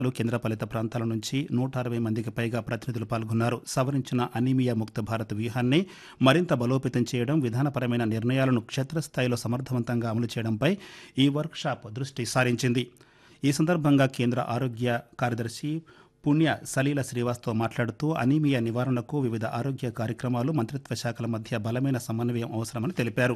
కేంద్రపాలిత ప్రాంతాల నుంచి నూట అరవై మందికి పైగా ప్రతినిధులు పాల్గొన్నారు సవరించిన అనీమియా ముక్త భారత్ వ్యూహాన్ని మరింత బలోపేతం చేయడం విధానపరమైన నిర్ణయాలను క్షేత్రస్థాయిలో సమర్థవంతంగా అమలు చేయడంపై ఈ వర్క్షాప్ దృష్టి సారించింది ఈ సందర్భంగా కేంద్ర ఆరోగ్య కార్యదర్శి పుణ్య సలీల శ్రీవాస్తవ్ మాట్లాడుతూ అనీమియా నివారణకు వివిధ ఆరోగ్య కార్యక్రమాలు మంత్రిత్వ శాఖల మధ్య బలమైన సమన్వయం అవసరమని తెలిపారు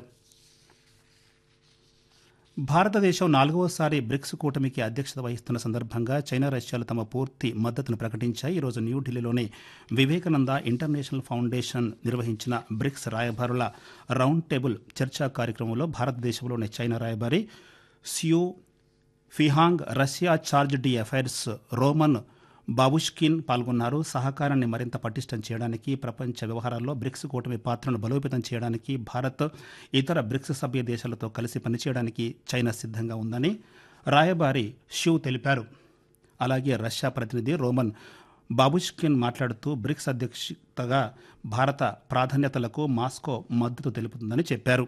భారతదేశం నాలుగవసారి బ్రిక్స్ కూటమికి అధ్యక్షత వహిస్తున్న సందర్భంగా చైనా రష్యాలు తమ పూర్తి మద్దతును ప్రకటించాయి ఈరోజు న్యూఢిల్లీలోని వివేకానంద ఇంటర్నేషనల్ ఫౌండేషన్ నిర్వహించిన బ్రిక్స్ రాయబారుల రౌండ్ టేబుల్ చర్చా కార్యక్రమంలో భారతదేశంలోని చైనా రాయబారి Xu Feihong Russia charge d' affaires Roman Babushkin పాల్గొన్నారు సహకారాన్ని మరింత పటిష్టం చేయడానికి ప్రపంచ వ్యవహారాల్లో బ్రిక్స్ కూటమి పాత్రను బలోపేతం చేయడానికి భారత్ ఇతర బ్రిక్స్ సభ్య దేశాలతో కలిసి పనిచేయడానికి చైనా సిద్ధంగా ఉందని రాయబారి షూ తెలిపారు అలాగే రష్యా ప్రతినిధి రోమన్ బాబుష్కిన్ మాట్లాడుతూ బ్రిక్స్ అధ్యక్షతగా భారత ప్రాధాన్యతలకు మాస్కో మద్దతు తెలుపుతుందని చెప్పారు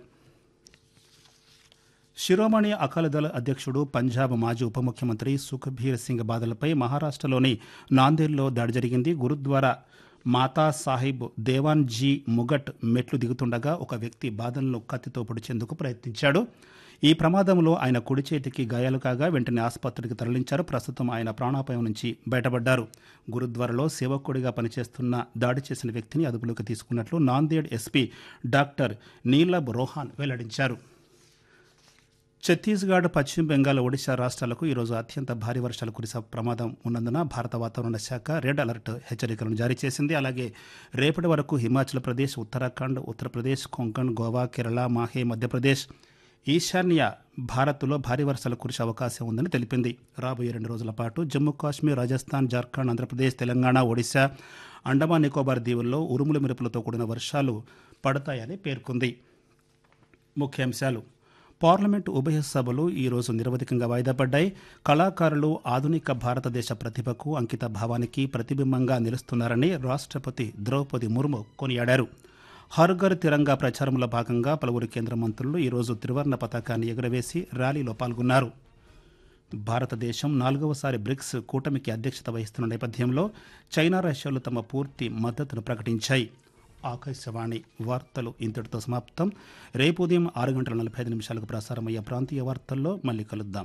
శిరోమణి అకాలీదళ అధ్యక్షుడు పంజాబ్ మాజీ ఉప ముఖ్యమంత్రి సుఖ్బీర్ సింగ్ బాదలపై మహారాష్ట్రలోని నాందేడ్లో దాడి జరిగింది గురుద్వారా మాతా సాహిబ్ దేవాన్ జీ ముగట్ మెట్లు దిగుతుండగా ఒక వ్యక్తి బాదలను కత్తితో పొడిచేందుకు ప్రయత్నించాడు ఈ ప్రమాదంలో ఆయన కుడి చేతికి గాయాలు కాగా వెంటనే ఆసుపత్రికి తరలించారు ప్రస్తుతం ఆయన ప్రాణాపాయం నుంచి బయటపడ్డారు గురుద్వారాలో సేవకుడిగా పనిచేస్తున్న దాడి చేసిన వ్యక్తిని అదుపులోకి తీసుకున్నట్లు నాందేడ్ ఎస్పీ డాక్టర్ నీలబ్ రోహాన్ వెల్లడించారు ఛత్తీస్గఢ్ పశ్చిమ బెంగాల్ ఒడిశా రాష్ట్రాలకు ఈరోజు అత్యంత భారీ వర్షాలు కురిసే ప్రమాదం ఉన్నందున భారత వాతావరణ శాఖ రెడ్ అలర్ట్ హెచ్చరికలను జారీ చేసింది అలాగే రేపటి వరకు హిమాచల్ ప్రదేశ్ ఉత్తరాఖండ్ ఉత్తరప్రదేశ్ కొంకణ్ గోవా కేరళ మాహే మధ్యప్రదేశ్ ఈశాన్య భారత్లో భారీ వర్షాలు కురిసే అవకాశం ఉందని తెలిపింది రాబోయే రెండు రోజుల పాటు జమ్మూ కాశ్మీర్ రాజస్థాన్ జార్ఖండ్ ఆంధ్రప్రదేశ్ తెలంగాణ ఒడిశా అండమాన్ నికోబార్ దీవుల్లో ఉరుముల మెరుపులతో కూడిన వర్షాలు పడతాయని పేర్కొంది ముఖ్యాంశాలు పార్లమెంటు ఉభయ సభలు ఈరోజు నిరవధికంగా వాయిదా పడ్డాయి కళాకారులు ఆధునిక భారతదేశ ప్రతిభకు అంకిత భావానికి ప్రతిబింబంగా నిలుస్తున్నారని రాష్ట్రపతి ద్రౌపది ముర్ము కొనియాడారు హర్ఘర్ తిరంగా ప్రచారంలో భాగంగా పలువురు కేంద్ర మంత్రులు ఈరోజు త్రివర్ణ పతాకాన్ని ఎగురవేసి ర్యాలీలో పాల్గొన్నారు భారతదేశం నాలుగవసారి బ్రిక్స్ కూటమికి అధ్యక్షత వహిస్తున్న నేపథ్యంలో చైనా రష్యాలు తమ పూర్తి మద్దతును ప్రకటించాయి ఆకాశవాణి వార్తలు ఇంతటితో సమాప్తం రేపు ఉదయం ఆరు గంటల నలభై ఐదు నిమిషాలకు ప్రసారమయ్యే ప్రాంతీయ వార్తల్లో మళ్ళీ కలుద్దాం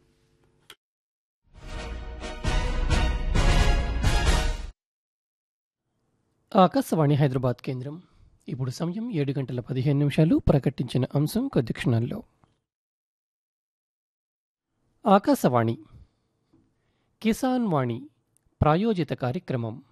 ఆకాశవాణి హైదరాబాద్ కేంద్రం ఇప్పుడు సమయం ఏడు గంటల పదిహేను నిమిషాలు ప్రకటించిన అంశం కొద్ది క్షణాల్లో ఆకాశవాణి కిసాన్ వాణి ప్రాయోజిత కార్యక్రమం